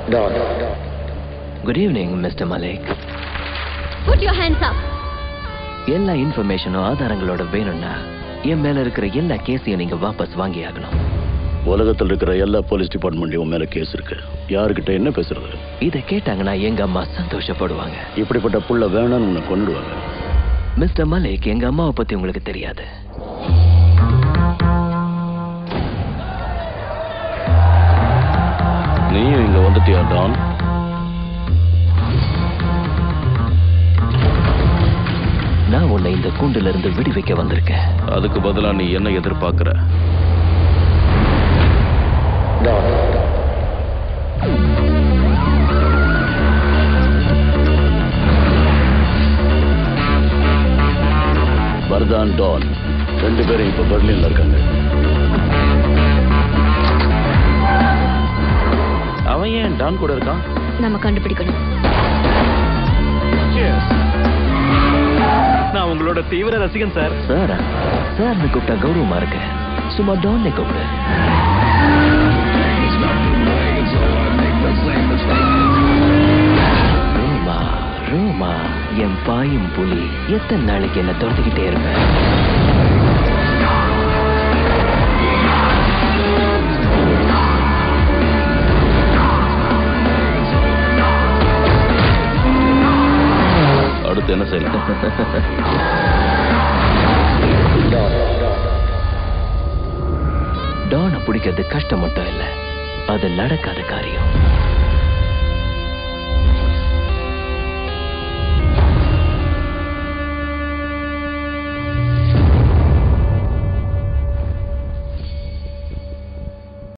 good evening mister Malek put your hands up எல்லா இன்ஃபர்மேஷனும் ஆதாரங்களோட வேணும்னா என் மேல இருக்கிற எல்லா கேஸையும் நீங்க வாபஸ் வாங்கி ஆகணும் உலகத்தில் இருக்கிற எல்லா போலீஸ் டிபார்ட்மெண்ட்லயும் உன் மேல கேஸ் இருக்கு யாருக்கிட்ட என்ன பேசுறது இதை கேட்டாங்கன்னா எங்க அம்மா சந்தோஷப்படுவாங்க இப்படிப்பட்ட புள்ள வேணாம்னு உன்னை கொண்டுடுவாங்க மிஸ்டர் மலேக் எங்க அம்மாவை பத்தி உங்களுக்கு தெரியாது நீயும் இங்க வந்துட்டியா டான் நான் உன்னை இந்த கூண்டுல இருந்து விடுவிக்க வந்திருக்கேன் அதுக்கு பதிலா நீ என்ன எதிர்பார்க்கிற வர்தான் டான் ரெண்டு பேரும் இப்ப பெர்லின்ல இருக்காங்க அவன் ஏன் டான் கூட இருக்கான் நம்ம கண்டுபிடிக்கணும் நான் உங்களோட தீவிர ரசிகன் சார் சார் சார்னு கூப்பிட்டா கௌரவமா இருக்கு சும்மா டான்னு கூப்பிடு ரோமா ரோமா என் பாயும் புலி எத்தனை நாளைக்கு என்ன துரத்திக்கிட்டே இருப்பேன் அடுத்து என்ன செய்யலாம் டானை பிடிக்கிறது கஷ்டம் மட்டும் இல்ல அது நடக்காத காரியம்